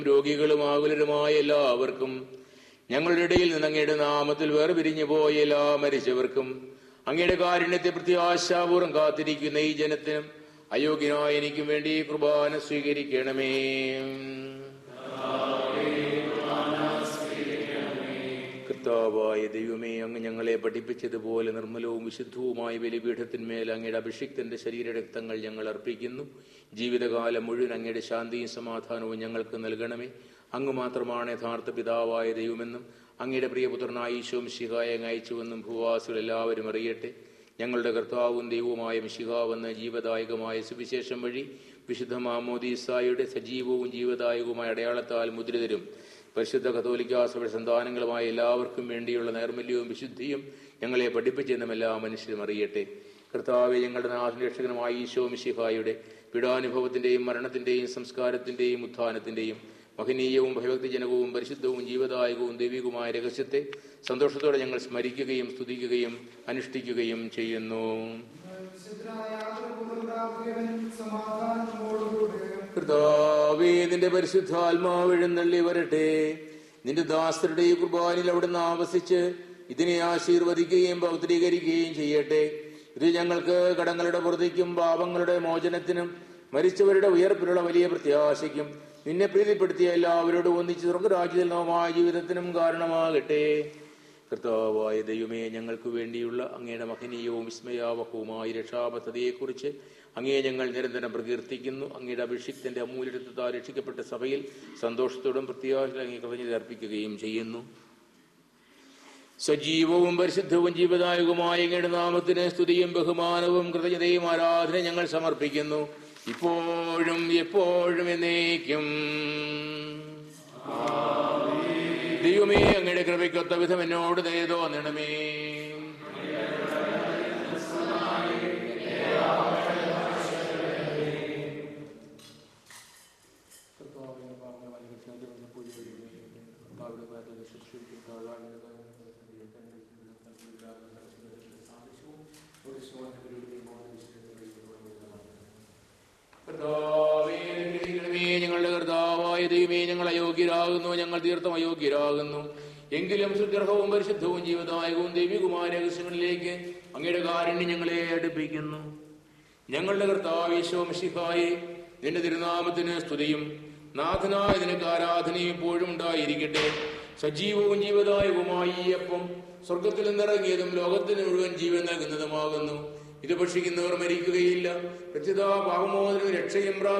രോഗികളും ആകുലരുമായ എല്ലാവർക്കും ഞങ്ങളുടെ ഇടയിൽ നിന്ന് അങ്ങയുടെ നാമത്തിൽ വേർപിരിഞ്ഞു പോയ എല്ലാ മരിച്ചവർക്കും അങ്ങയുടെ കാരുണ്യത്തെ പ്രത്യാശാപൂർവ്വം കാത്തിരിക്കുന്ന ഈ ജനത്തിനും അയോഗ്യനായ എനിക്കും വേണ്ടി ഈ കുർബാന സ്വീകരിക്കണമേ കർത്താവായ ദൈവമേ അങ്ങ് ഞങ്ങളെ പഠിപ്പിച്ചതുപോലെ നിർമ്മലവും വിശുദ്ധവുമായ ബലിപീഠത്തിന്മേൽ അങ്ങയുടെ അഭിഷിക്തന്റെ ശരീരരക്തങ്ങൾ ഞങ്ങൾ അർപ്പിക്കുന്നു ജീവിതകാലം മുഴുവൻ അങ്ങയുടെ ശാന്തിയും സമാധാനവും ഞങ്ങൾക്ക് നൽകണമേ അങ്ങ് മാത്രമാണ് യഥാർത്ഥ പിതാവായ ദൈവമെന്നും അങ്ങയുടെ പ്രിയപുത്രനായ ഈശോ മിശിഹായ അങ്ങ് അയച്ചുവെന്നും ഭൂവാസികൾ എല്ലാവരും അറിയട്ടെ ഞങ്ങളുടെ കർത്താവും ദൈവവുമായ മിശിഹാവെന്ന ജീവദായകമായ സുവിശേഷം വഴി വിശുദ്ധ മാമോദീസായുടെ സജീവവും ജീവദായകവുമായ അടയാളത്താൽ മുദ്രിതരും പരിശുദ്ധ കത്തോലിക്ക സഭ സന്താനങ്ങളുമായ എല്ലാവർക്കും വേണ്ടിയുള്ള നൈർമല്യവും വിശുദ്ധിയും ഞങ്ങളെ പഠിപ്പിച്ചെന്നും എല്ലാ മനുഷ്യരും അറിയട്ടെ കർത്താവെ ഞങ്ങളുടെ നാഥൻ രക്ഷകനുമായ ഈശോ മിശിഹായുടെ പീഡാനുഭവത്തിന്റെയും മരണത്തിന്റെയും സംസ്കാരത്തിന്റെയും ഉത്ഥാനത്തിന്റെയും മഹനീയവും ഭയഭക്തിജനകവും പരിശുദ്ധവും ജീവദായകവും ദൈവികവുമായ രഹസ്യത്തെ സന്തോഷത്തോടെ ഞങ്ങൾ സ്മരിക്കുകയും സ്തുതിക്കുകയും അനുഷ്ഠിക്കുകയും ചെയ്യുന്നു കർത്താവേ നിന്റെ പരിശുദ്ധാത്മാവ് എഴുന്നള്ളി വരട്ടെ നിന്റെ ദാസരുടെ ഈ കുർബാനിൽ അവിടുന്ന് ആവസിച്ച് ഇതിനെ ആശീർവദിക്കുകയും പൗത്രീകരിക്കുകയും ചെയ്യട്ടെ ഇത് ഞങ്ങൾക്ക് കടങ്ങളുടെ പുറത്തേക്കും പാപങ്ങളുടെ മോചനത്തിനും മരിച്ചവരുടെ ഉയർപ്പിലുള്ള വലിയ പ്രത്യാശയ്ക്കും നിന്നെ പ്രീതിപ്പെടുത്തിയ എല്ലാവരോടും ഒന്നിച്ച് സ്വർഗരാജ്യത്തിൽ നവമായ ജീവിതത്തിനും കാരണമാകട്ടെ കർത്താവായ ദൈവമേ ഞങ്ങൾക്ക് വേണ്ടിയുള്ള അങ്ങയുടെ മഹനീയവും വിസ്മയാവഹവുമായ രക്ഷാപദ്ധതിയെക്കുറിച്ച് അങ്ങയെ ഞങ്ങൾ നിരന്തരം പ്രകീർത്തിക്കുന്നു അങ്ങയുടെ അഭിഷിക്തന്റെ അമൂല്യത്വത്താൽ രക്ഷിക്കപ്പെട്ട സഭയിൽ സന്തോഷത്തോടും പ്രത്യാശ അങ്ങേ കൃതജ്ഞത അർപ്പിക്കുകയും ചെയ്യുന്നു സജീവവും പരിശുദ്ധവും ജീവദായകവുമായ അങ്ങയുടെ നാമത്തിന് സ്തുതിയും ബഹുമാനവും കൃതജ്ഞതയും ആരാധന ഞങ്ങൾ സമർപ്പിക്കുന്നു ഇപ്പോഴും എപ്പോഴും എന്നേക്കും ദൈവമേ അങ്ങയുടെ കൃപയ്ക്കൊത്ത വിധം എന്നോട് ദയ തോന്നണമേ കർത്താവേ, അനുഗ്രഹിക്കണമേ. ഞങ്ങളുടെ കർത്താവായ ദൈവമേ ഞങ്ങൾ അയോഗ്യരാകുന്നു ഞങ്ങൾ തീർത്ഥം അയോഗ്യരാകുന്നു എങ്കിലും സുഗ്രഹവും പരിശുദ്ധവും ജീവദായകവും ദൈവികവുമായ രഹസ്യങ്ങളിലേക്ക് അങ്ങയുടെ കാരുണ്യം ഞങ്ങളെ അടുപ്പിക്കുന്നു ഞങ്ങളുടെ കർത്താവ് യേശോമിഷിഹായി നിന്റെ തിരുനാമത്തിന് സ്തുതിയും നാഥനായ നിനക്ക് ആരാധനയും എപ്പോഴും ഉണ്ടായിരിക്കട്ടെ സജീവവും ജീവദായകവുമായി ഈ അപ്പം സ്വർഗത്തിൽ നിന്നിറങ്ങിയതും ലോകത്തിന് മുഴുവൻ ജീവൻ നൽകുന്നതുമാകുന്നു ഇത് ഭക്ഷിക്കുന്നവർ മരിക്കുകയില്ല പ്രത്യുത പാപമോചനവും രക്ഷയും പ്രാപിക്കും